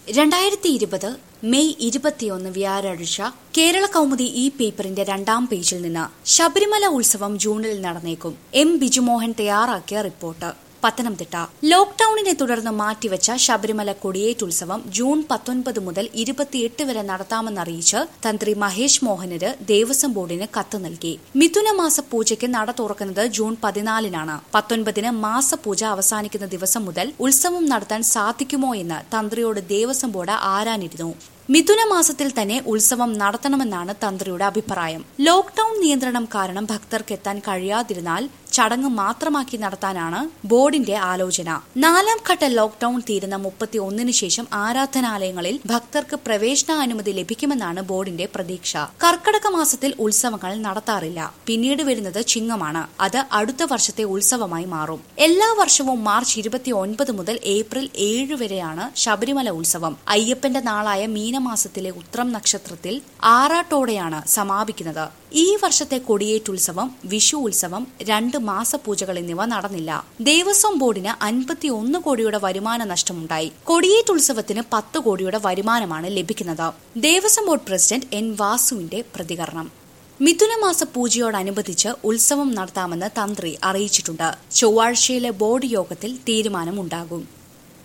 രണ്ടായിരത്തി ഇരുപത് മെയ് ഇരുപത്തിയൊന്ന് വ്യാഴാഴ്ച കേരള കൗമുദി ഈ പേപ്പറിന്റെ രണ്ടാം പേജിൽ നിന്ന് ശബരിമല ഉത്സവം ജൂണിൽ നടന്നേക്കും എം ബിജുമോഹൻ തയ്യാറാക്കിയ റിപ്പോർട്ട് പത്തനംതിട്ട ലോക്ഡൌണിനെ തുടർന്ന് മാറ്റിവെച്ച ശബരിമല കൊടിയേറ്റുത്സവം ജൂൺ പത്തൊൻപത് മുതൽ ഇരുപത്തിയെട്ട് വരെ നടത്താമെന്നറിയിച്ച് തന്ത്രി മഹേഷ് മോഹനര് ദേവസ്വം ബോർഡിന് കത്ത് നൽകി മിഥുന മാസ പൂജയ്ക്ക് നട തുറക്കുന്നത് ജൂൺ പതിനാലിനാണ് പത്തൊൻപതിന് മാസപൂജ അവസാനിക്കുന്ന ദിവസം മുതൽ ഉത്സവം നടത്താൻ സാധിക്കുമോ എന്ന് തന്ത്രിയോട് ദേവസ്വം ബോർഡ് ആരാനിരുന്നു മിഥുന മാസത്തിൽ തന്നെ ഉത്സവം നടത്തണമെന്നാണ് തന്ത്രിയുടെ അഭിപ്രായം ലോക്ഡൌൺ നിയന്ത്രണം കാരണം ഭക്തർക്ക് എത്താൻ കഴിയാതിരുന്നാൽ ചടങ്ങ് മാത്രമാക്കി നടത്താനാണ് ബോർഡിന്റെ ആലോചന നാലാം ഘട്ട ലോക്ഡൌൺ തീരുന്ന മുപ്പത്തി ഒന്നിന് ശേഷം ആരാധനാലയങ്ങളിൽ ഭക്തർക്ക് പ്രവേശനാനുമതി ലഭിക്കുമെന്നാണ് ബോർഡിന്റെ പ്രതീക്ഷ കർക്കടക മാസത്തിൽ ഉത്സവങ്ങൾ നടത്താറില്ല പിന്നീട് വരുന്നത് ചിങ്ങമാണ് അത് അടുത്ത വർഷത്തെ ഉത്സവമായി മാറും എല്ലാ വർഷവും മാർച്ച് ഇരുപത്തി ഒൻപത് മുതൽ ഏപ്രിൽ ഏഴ് വരെയാണ് ശബരിമല ഉത്സവം അയ്യപ്പന്റെ നാളായ മീനമാസത്തിലെ ഉത്രം നക്ഷത്രത്തിൽ ആറാട്ടോടെയാണ് സമാപിക്കുന്നത് ഈ വർഷത്തെ കൊടിയേറ്റുത്സവം വിഷു ഉത്സവം രണ്ട് മാസപൂജകൾ എന്നിവ നടന്നില്ല ദേവസ്വം ബോർഡിന് അൻപത്തിയൊന്ന് കോടിയുടെ വരുമാന നഷ്ടമുണ്ടായി കൊടിയേറ്റുത്സവത്തിന് പത്ത് കോടിയുടെ വരുമാനമാണ് ലഭിക്കുന്നത് ദേവസ്വം ബോർഡ് പ്രസിഡന്റ് എൻ വാസുവിന്റെ പ്രതികരണം മിഥുനമാസ പൂജയോടനുബന്ധിച്ച് ഉത്സവം നടത്താമെന്ന് തന്ത്രി അറിയിച്ചിട്ടുണ്ട് ചൊവ്വാഴ്ചയിലെ ബോർഡ് യോഗത്തിൽ തീരുമാനമുണ്ടാകും